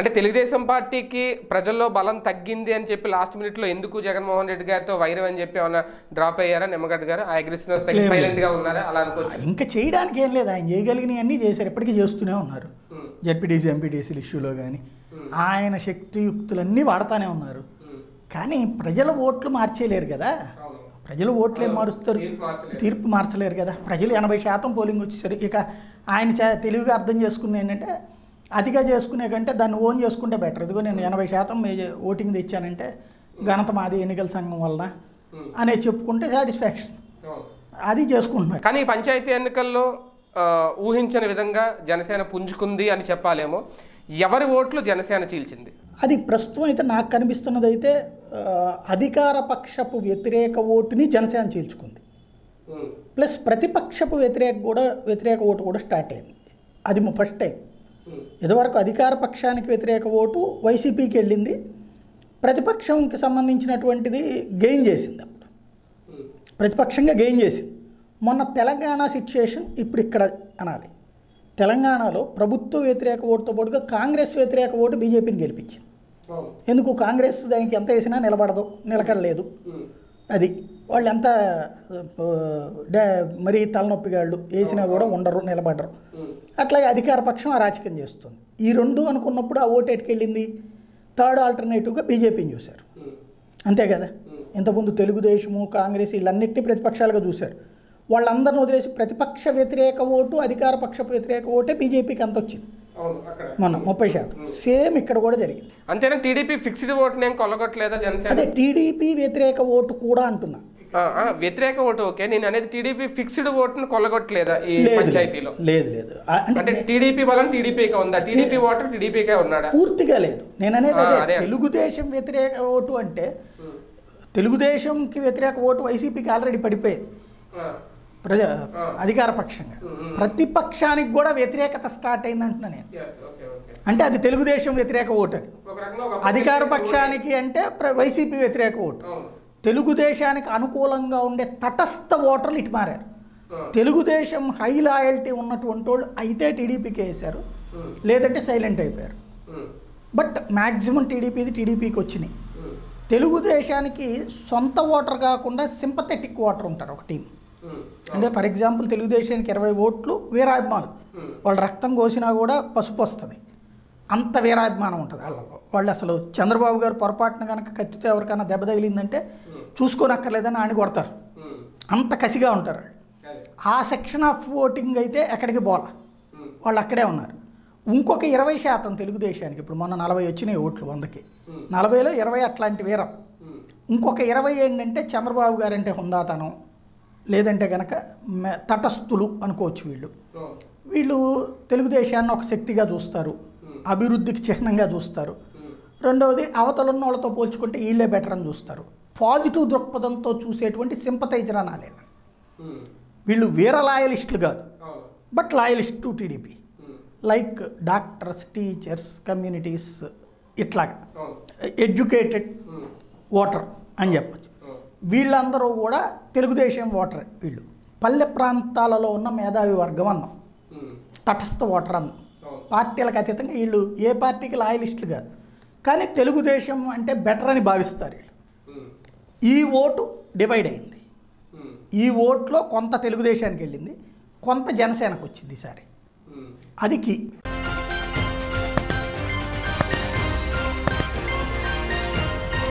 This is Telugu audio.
అంటే తెలుగుదేశం పార్టీకి ప్రజల్లో బలం తగ్గింది అని చెప్పి లాస్ట్ మినిట్ లో ఎందుకు జగన్మోహన్ రెడ్డి గారితో వైరం అని చెప్పి ఏమన్నా డ్రాప్ అయ్యారా నిమ్మగడ్డ గారు ఆ అగ్రెసివ్నెస్ సైలెంట్ గా ఉన్నారా అలా అనుకోవచ్చు ఇంకా చేయడానికి ఏం లేదు ఆయన చేయగలిగినవి అన్నీ చేశారు ఇప్పటికీ చేస్తూనే ఉన్నారు జడ్పీటీసీ ఎంపీటీసీల ఇష్యూలో కానీ ఆయన శక్తియుక్తులన్నీ వాడుతూనే ఉన్నారు కానీ ప్రజల ఓట్లు మార్చేయలేరు కదా ప్రజలు ఓట్లు ఏం మారుస్తారు తీర్పు మార్చలేరు. తీర్పు మార్చలేరు కదా ప్రజలు ఎనభై శాతం పోలింగ్ వచ్చేసరి ఇక ఆయన చా- తెలివిగా అర్థం చేసుకుంది ఏంటంటే అతిగా చేసుకునే కంటే దాన్ని ఓన్ చేసుకుంటే బెటర్ ఇదిగో నేను ఎనభై శాతం మే- ఓటింగ్ తెచ్చానంటే ఘనత మాది ఎన్నికల సంఘం వలన అనేది చెప్పుకుంటే సాటిస్ఫాక్షన్ అది చేసుకుంటున్నారు కానీ ఈ పంచాయతీ ఎన్నికల్లో ఆ, ఊహించని విధంగా జనసేన పుంజుకుంది అని చెప్పాలేమో ఎవరి ఓట్లు జనసేన చీల్చింది అది ప్రస్తుతం అయితే నాకు కనిపిస్తున్నది అయితే ఆ, అధికార పక్షపు వ్యతిరేక ఓటుని జనసేన చీల్చుకుంది ప్లస్ ప్రతిపక్షపు వ్యతిరేక కూడా వ్యతిరేక ఓటు కూడా స్టార్ట్ అయింది అది ఫస్ట్ టైం ఇదివరకు అధికార పక్షానికి వ్యతిరేక ఓటు వైసీపీకి వెళ్ళింది ప్రతిపక్షంకి సంబంధించినటువంటిది గెయిన్ చేసింది అప్పుడు ప్రతిపక్షంగా గెయిన్ చేసింది మొన్న తెలంగాణ సిచ్యుయేషన్ ఇప్పుడు ఇక్కడ అనాలి తెలంగాణలో ప్రభుత్వ వ్యతిరేక ఓటుతో పాటుగా కాంగ్రెస్ వ్యతిరేక ఓటు బీజేపీని గెలిపించింది ఎందుకు కాంగ్రెస్ దానికి ఎంత వేసినా నిలబడదు నిలకడలేదు అది వాళ్ళు ఎంత ఆ, డా- మరీ తలనొప్పిగాళ్ళు వేసినా కూడా ఉండరు నిలబడరు అట్లాగే అధికార పక్షం అరాచకం చేస్తుంది ఈ రెండు అనుకున్నప్పుడు ఆ ఓటు ఎటుకెళ్ళింది థర్డ్ ఆల్టర్నేటివ్గా బీజేపీని చూశారు అంతే కదా ఇంతకుముందు తెలుగుదేశము కాంగ్రెస్ వీళ్ళన్నింటినీ ప్రతిపక్షాలుగా చూశారు వాళ్ళందరిని వదిలేసి ప్రతిపక్ష వ్యతిరేక ఓటు అధికార పక్ష వ్యతిరేక ఓటే బీజేపీకి అంత వచ్చింది మొన్న ముప్పై శాతం సేమ్ ఇక్కడ కూడా జరిగింది అంతేనా టీడీపీ ఫిక్స్డ్ ఓట్ నేను కొల్లగొట్టలేదా జనసేన అదే టీడీపీ వ్యతిరేక ఓటు కూడా అంటున్నా ఆ, ఆ, వ్యతిరేక ఓటు ఓకే నేను అనేది టీడీపీ ఫిక్స్డ్ ఓటును కొల్లగొట్టలేదా ఈ లేదు పంచాయతీలో లేదు లేదు ఆ- అంటే అంటే టీడీపీ బలం టీడీపీకే ఉందా టీడీపీ ఓటర్ టీడీపీకే ఉన్నాడా పూర్తిగా లేదు నేను అనేది ఆ, అదే అదే. తెలుగుదేశం వ్యతిరేక ఓటు అంటే తెలుగుదేశంకి వ్యతిరేక ఓటు వైసీపీకి ఆల్రెడీ పడిపోయేది ఆ, ప్రజా అధికార పక్షంగా ప్రతిపక్షానికి కూడా వ్యతిరేకత స్టార్ట్ అయింది అంటున్నా నేను yes, okay, okay. అంటే అది తెలుగుదేశం వ్యతిరేక ఓటు అని ఒక రకంగా ఒక అధికార పక్షానికి అంటే ప్ర- వైసీపీ వ్యతిరేక ఓటు అవును. తెలుగుదేశానికి అనుకూలంగా ఉండే తటస్థ ఓటర్లు ఇటు మారారు ఆ, తెలుగుదేశం హై లాయల్టీ ఉన్నటువంటి వాళ్ళు అయితే టీడీపీకి వేశారు ఉమ్, లేదంటే సైలెంట్ అయిపోయారు ఉమ్, బట్ మ్యాక్సిమం టీడీపీది టీడీపీకి వచ్చినాయి ఉమ్, తెలుగుదేశానికి సొంత ఓటర్ కాకుండా సింపథెటిక్ ఓటర్ ఉంటారు ఒక టీం ఉమ్, అంటే ఫర్ ఎగ్జాంపుల్ తెలుగుదేశానికి ఇరవై ఓట్లు వీరాభిమానులు ఉమ్, వాళ్ళు రక్తం కోసినా కూడా పసుపు వస్తుంది అంత వీరాభిమానం ఉంటుంది వాళ్ళలో వాళ్ళు అసలు చంద్రబాబు గారు పొరపాటున కనుక కత్తితో ఎవరికైనా దెబ్బ తగిలిందంటే చూసుకోనక్కర్లేదని ఆని కొడతారు ఉమ్, అంత కసిగా ఉంటారు వాళ్ళు అదే. ఆ సెక్షన్ ఆఫ్ ఓటింగ్ అయితే ఎక్కడికి పోలా ఉమ్, వాళ్ళు అక్కడే ఉన్నారు ఇంకొక ఇరవై శాతం తెలుగుదేశానికి ఇప్పుడు మొన్న నలభై వచ్చినాయి ఓట్లు వందకి Hmm. నలభైలో ఇరవై అట్లాంటి వీరం ఉమ్, ఇంకొక ఇరవై ఏంటంటే చంద్రబాబు గారంటే హుందాతనం లేదంటే కనుక మె- తటస్థులు అనుకోవచ్చు వీళ్ళు అవును. వీళ్ళు తెలుగుదేశాన్ని ఒక శక్తిగా చూస్తారు Hmm. అభివృద్ధికి చిహ్నంగా చూస్తారు ఉమ్, రెండవది అవతలున్న వాళ్ళతో పోల్చుకుంటే వీళ్ళే బెటర్ అని చూస్తారు పాజిటివ్ దృక్పథంతో చూసేటువంటి సింపతైజర్ అనాలి ఉమ్, వీళ్ళు వీర లాయలిస్టులు కాదు అవును. But loyalist to TDP um, like doctors teachers communities ఇట్లాగా అవును. ఎడ్యుకేటెడ్ ఉమ్, ఓటర్ అని చెప్పచ్చు అవును. వీళ్ళందరూ కూడా తెలుగుదేశం ఓటర్ వీళ్ళు పల్లె ప్రాంతాలలో ఉన్న మేధావి వర్గం అందం ఉమ్, తటస్థ ఓటర్ అందం అవును. పార్టీలకు అతీతంగా వీళ్ళు ఏ పార్టీకి లాయలిస్టులు కాదు కానీ తెలుగుదేశం అంటే బెటర్ అని భావిస్తారు వీళ్ళు ఉమ్, ఈ ఓటు డివైడ్ అయింది ఉమ్, ఈ ఓట్లో కొంత తెలుగుదేశానికి వెళ్ళింది కొంత జనసేనకు వచ్చింది ఈసారి ఉమ్. అది కీ